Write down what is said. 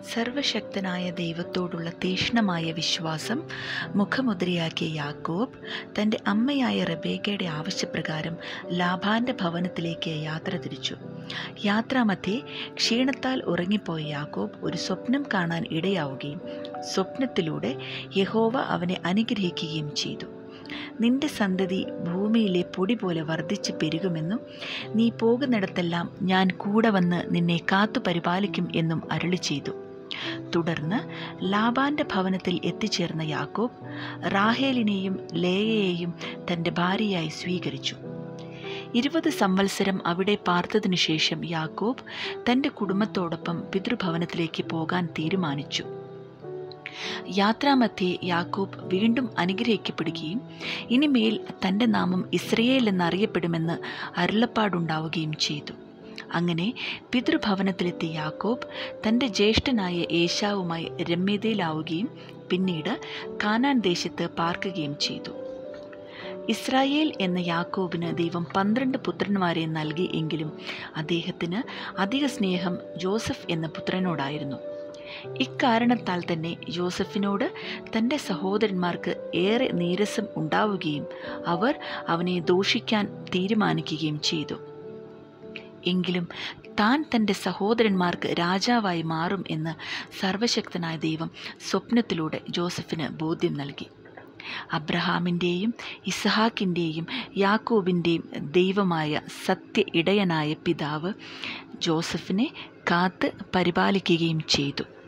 സർവശക്തനായ ദൈവത്തോടുള്ള തീക്ഷ്ണമായ വിശ്വാസം മുഖമുദ്രയാക്കിയ യാക്കോബ് തൻ്റെ അമ്മയായ റബേക്കയുടെ ആവശ്യപ്രകാരം ലാഭാൻ്റെ ഭവനത്തിലേക്ക് യാത്ര തിരിച്ചു യാത്രാമധ്യേ ക്ഷീണത്താൽ ഉറങ്ങിപ്പോയ യാക്കോബ് ഒരു സ്വപ്നം കാണാൻ ഇടയാവുകയും സ്വപ്നത്തിലൂടെ യഹോവ അവനെ അനുഗ്രഹിക്കുകയും ചെയ്തു നിന്റെ സന്തതി ഭൂമിയിലെ പൊടി പോലെ വർദ്ധിച്ച് പെരുകുമെന്നും നീ പോകുന്നിടത്തെല്ലാം ഞാൻ കൂടെ വന്ന് നിന്നെ കാത്തു പരിപാലിക്കും എന്നും അരുളി ചെയ്തു തുടർന്ന് ലാബാന്റെ ഭവനത്തിൽ എത്തിച്ചേർന്ന യാക്കോബ് റാഹേലിനെയും ലേയയെയും തൻ്റെ ഭാര്യയായി സ്വീകരിച്ചു ഇരുപത് സംവത്സരം അവിടെ പാർത്തതിനു ശേഷം യാക്കോബ് തൻ്റെ കുടുംബത്തോടൊപ്പം പിതൃഭവനത്തിലേക്ക് പോകാൻ തീരുമാനിച്ചു യാത്രാമധ്യേ യാക്കോബ് വീണ്ടും അനുഗ്രഹിക്കപ്പെടുകയും ഇനിമേൽ തൻ്റെ നാമം ഇസ്രയേൽ എന്നറിയപ്പെടുമെന്ന് അരുളപ്പാടുണ്ടാവുകയും ചെയ്തു അങ്ങനെ പിതൃഭവനത്തിലെത്തിയ യാക്കോബ് തൻ്റെ ജ്യേഷ്ഠനായ ഏശാവുമായി രമ്യതയിലാവുകയും പിന്നീട് കാനാൻ ദേശത്ത് പാർക്കുകയും ചെയ്തു ഇസ്രായേൽ എന്ന യാക്കോബിന് ദൈവം പന്ത്രണ്ട് പുത്രന്മാരെ നൽകി എങ്കിലും അദ്ദേഹത്തിന് അധിക സ്നേഹം ജോസഫ് എന്ന പുത്രനോടായിരുന്നു ഇക്കാരണത്താൽ തന്നെ യോസഫിനോട് തൻ്റെ സഹോദരന്മാർക്ക് ഏറെ നീരസം ഉണ്ടാവുകയും അവർ അവനെ ദൂഷിക്കാൻ തീരുമാനിക്കുകയും ചെയ്തു എങ്കിലും താൻ തൻ്റെ സഹോദരന്മാർക്ക് രാജാവായി മാറും എന്ന് സർവശക്തനായ ദൈവം സ്വപ്നത്തിലൂടെ ജോസഫിന് ബോധ്യം നൽകി അബ്രഹാമിൻ്റെയും ഇസഹാക്കിൻ്റെയും യാക്കോബിൻ്റെയും ദൈവമായ സത്യ ഇടയനായ പിതാവ് ജോസഫിനെ കാത്ത് പരിപാലിക്കുകയും ചെയ്തു